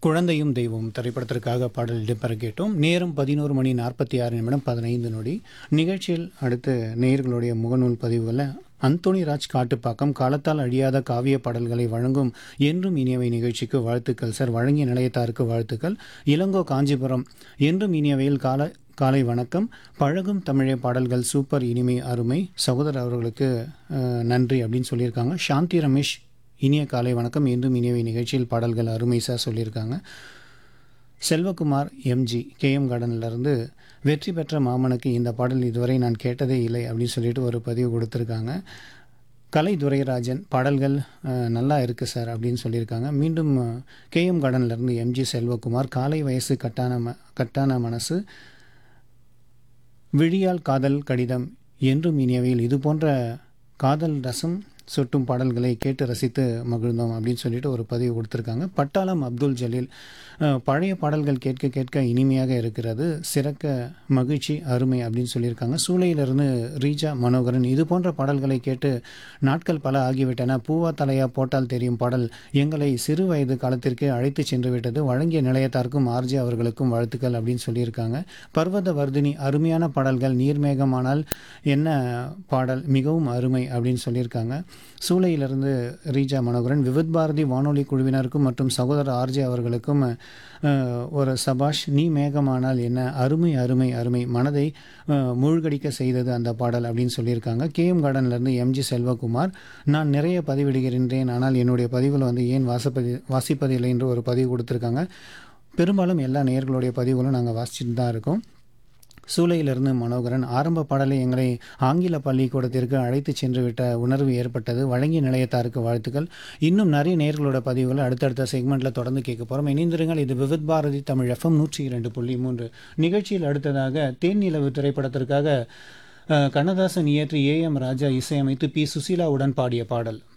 குழந்தையும் தெய்வம் திரைப்படத்திற்காக பாடல் இடம்பெற கேட்டோம் நேரம் பதினோரு மணி நாற்பத்தி ஆறு நிமிடம் பதினைந்து நொடி நிகழ்ச்சியில் அடுத்து நேயர்களுடைய முகநூல் பதிவுகளில் அந்தோணி ராஜ் காட்டுப்பாக்கம் காலத்தால் அழியாத காவிய பாடல்களை வழங்கும் என்றும் இனியவை நிகழ்ச்சிக்கு வாழ்த்துக்கள் சார் வழங்கிய நிலையத்தாருக்கு வாழ்த்துக்கள் இளங்கோ காஞ்சிபுரம் என்றும் இனியவையில் கால காலை வணக்கம் பழகும் தமிழே பாடல்கள் சூப்பர் இனிமை அருமை சகோதரர் அவர்களுக்கு அஹ், நன்றி அப்படின்னு சொல்லியிருக்காங்க சாந்தி ரமேஷ் இனிய காலை வணக்கம் என்றும் இனியவை நிகழ்ச்சியில் பாடல்கள் அருமை சார் சொல்லியிருக்காங்க செல்வகுமார் எம்ஜி கேஎம் கார்டன்லேருந்து வெற்றி பெற்ற மாமனுக்கு இந்த பாடல் இதுவரை நான் கேட்டதே இல்லை அப்படின்னு சொல்லிட்டு ஒரு பதிவு கொடுத்துருக்காங்க கலை துரைராஜன் பாடல்கள் அஹ், நல்லா இருக்குது சார் அப்படின்னு சொல்லியிருக்காங்க மீண்டும் கேஎம் கார்டன்லேருந்து எம்ஜி செல்வகுமார் காலை வயசு கட்டான ம கட்டான மனசு விழியால் காதல் கடிதம் என்றும் இனியவையில் இது போன்ற காதல் ரசம் சொட்டும் பாடல்களை கேட்டு ரசித்து மகிழ்ந்தோம் அப்படின்னு சொல்லிட்டு ஒரு பதிவு கொடுத்துருக்காங்க பட்டாளம் அப்துல் ஜலீல் அஹ், பழைய பாடல்கள் கேட்க கேட்க இனிமையாக இருக்கிறது சிறக்க மகிழ்ச்சி அருமை அப்படின்னு சொல்லியிருக்காங்க சூளையிலிருந்து ரீஜா மனோகரன் இது போன்ற பாடல்களை கேட்டு நாட்கள் பல ஆகிவிட்டன பூவா தலையா போட்டால் தெரியும் பாடல் எங்களை சிறு வயது காலத்திற்கு அழைத்து சென்று விட்டது வழங்கிய நிலையத்தாருக்கும் ஆர்ஜி அவர்களுக்கும் வாழ்த்துக்கள் அப்படின்னு சொல்லியிருக்காங்க பர்வத வர்தினி அருமையான பாடல்கள் நீர்மேகமானால் என்ன பாடல் மிகவும் அருமை அப்படின்னு சொல்லியிருக்காங்க சூளையிலிருந்து ரீஜா மனோகரன் விவித் பாரதி வானொலி குழுவினருக்கும் மற்றும் சகோதரர் ஆர்ஜி அவர்களுக்கும் அஹ், ஒரு சபாஷ் நீ மேகமானால் என்ன அருமை அருமை அருமை மனதை அஹ், மூழ்கடிக்க செய்தது அந்த பாடல் அப்படின்னு சொல்லியிருக்காங்க கேஎம் கார்டன்லேருந்து எம்ஜி செல்வகுமார் நான் நிறைய பதிவிடுகின்றேன் ஆனால் என்னுடைய பதிவில் வந்து ஏன் வாசப்பதி வாசிப்பதில்லை என்று ஒரு பதிவு கொடுத்துருக்காங்க பெரும்பாலும் எல்லா நேயர்களுடைய பதிவுகளும் நாங்கள் வாசிச்சுட்டு தான் இருக்கோம் சூளையிலிருந்து மனோகரன் ஆரம்ப பாடலை எங்களை ஆங்கில பள்ளிக்கூடத்திற்கு அழைத்து சென்று விட்ட உணர்வு ஏற்பட்டது வழங்கிய நிலையத்தாருக்கு வாழ்த்துக்கள் இன்னும் நிறைய நேர்களோட பதிவுகளை அடுத்தடுத்த செக்மெண்ட்டில் தொடர்ந்து கேட்க போகிறோம் இணைந்திருங்கள் இது விவித் பாரதி தமிழ் எஃப்எம் நூற்றி இரண்டு புள்ளி மூன்று நிகழ்ச்சியில் அடுத்ததாக தேன் நிலவு திரைப்படத்திற்காக அஹ், கண்ணதாசன் இயற்றி ஏ எம் ராஜா இசையமைத்து பி சுசீலாவுடன் பாடிய பாடல்